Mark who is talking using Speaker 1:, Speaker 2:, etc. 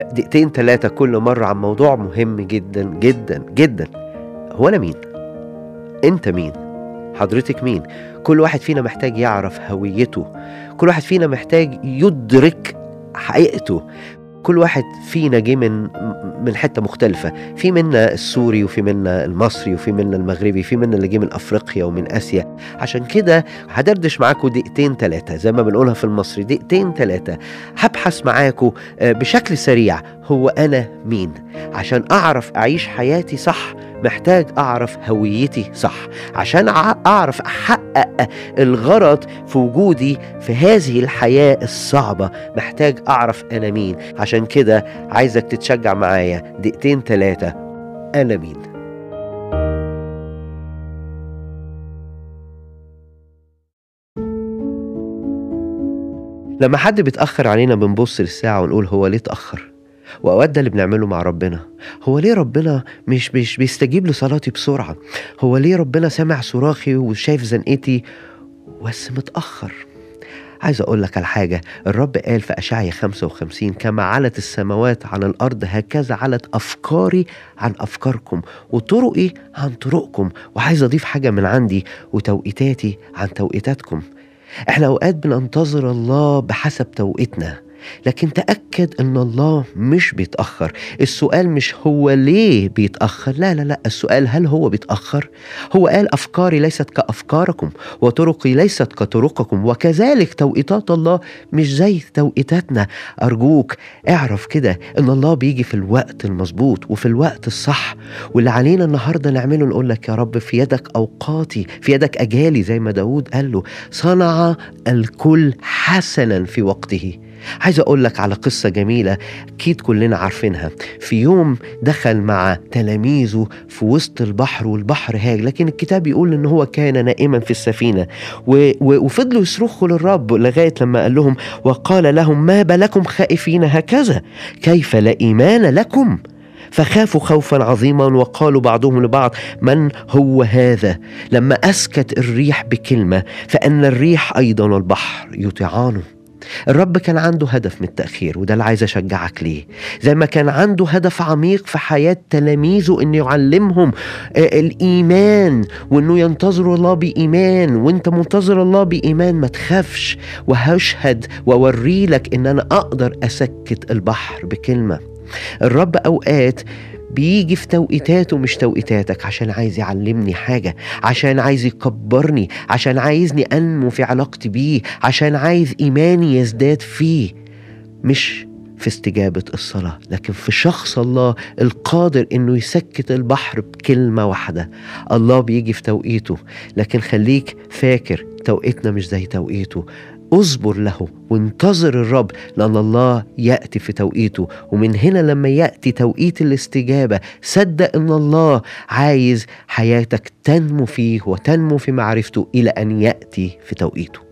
Speaker 1: دقيقتين ثلاثة كل مرة عن موضوع مهم جدا جدا جدا هو أنا مين؟ أنت مين؟ حضرتك مين؟ كل واحد فينا محتاج يعرف هويته كل واحد فينا محتاج يدرك حقيقته كل واحد فينا جه من من حته مختلفه في منا السوري وفي منا المصري وفي منا المغربي في منا اللي جه من افريقيا ومن اسيا عشان كده هدردش معاكم دقيقتين ثلاثه زي ما بنقولها في المصري دقيقتين ثلاثه هبحث معاكم بشكل سريع هو انا مين عشان اعرف اعيش حياتي صح محتاج اعرف هويتي صح عشان اعرف احقق الغرض في وجودي في هذه الحياه الصعبه محتاج اعرف انا مين عشان كده عايزك تتشجع معايا دقيقتين ثلاثه انا مين لما حد بيتأخر علينا بنبص للساعة ونقول هو ليه اتأخر واوقات ده اللي بنعمله مع ربنا هو ليه ربنا مش مش بيستجيب لصلاتي بسرعه هو ليه ربنا سامع صراخي وشايف زنقتي بس متاخر عايز أقول لك على حاجة الرب قال في أشعية 55 كما علت السماوات عن الأرض هكذا علت أفكاري عن أفكاركم وطرقي عن طرقكم وعايز أضيف حاجة من عندي وتوقيتاتي عن توقيتاتكم احنا أوقات بننتظر الله بحسب توقيتنا لكن تأكد أن الله مش بيتأخر السؤال مش هو ليه بيتأخر لا لا لا السؤال هل هو بيتأخر هو قال أفكاري ليست كأفكاركم وطرقي ليست كطرقكم وكذلك توقيتات الله مش زي توقيتاتنا أرجوك اعرف كده أن الله بيجي في الوقت المظبوط وفي الوقت الصح واللي علينا النهاردة نعمله نقول لك يا رب في يدك أوقاتي في يدك أجالي زي ما داود قال له صنع الكل حسنا في وقته عايز اقول لك على قصه جميله اكيد كلنا عارفينها في يوم دخل مع تلاميذه في وسط البحر والبحر هاج لكن الكتاب يقول ان هو كان نائما في السفينه و... و... وفضلوا يصرخوا للرب لغايه لما قال لهم وقال لهم ما بالكم خائفين هكذا كيف لا ايمان لكم فخافوا خوفا عظيما وقالوا بعضهم لبعض من هو هذا لما اسكت الريح بكلمه فان الريح ايضا والبحر يطيعانه الرب كان عنده هدف من التأخير وده اللي عايز أشجعك ليه زي ما كان عنده هدف عميق في حياة تلاميذه إنه يعلمهم الإيمان وإنه ينتظروا الله بإيمان وإنت منتظر الله بإيمان ما تخافش وهشهد وأوري لك إن أنا أقدر أسكت البحر بكلمة الرب أوقات بيجي في توقيتاته مش توقيتاتك عشان عايز يعلمني حاجة عشان عايز يكبرني عشان عايزني أنمو في علاقتي بيه عشان عايز إيماني يزداد فيه مش في استجابة الصلاة لكن في شخص الله القادر انه يسكت البحر بكلمة واحدة الله بيجي في توقيته لكن خليك فاكر توقيتنا مش زي توقيته اصبر له وانتظر الرب لأن الله يأتي في توقيته ومن هنا لما يأتي توقيت الاستجابة صدق أن الله عايز حياتك تنمو فيه وتنمو في معرفته إلى أن يأتي في توقيته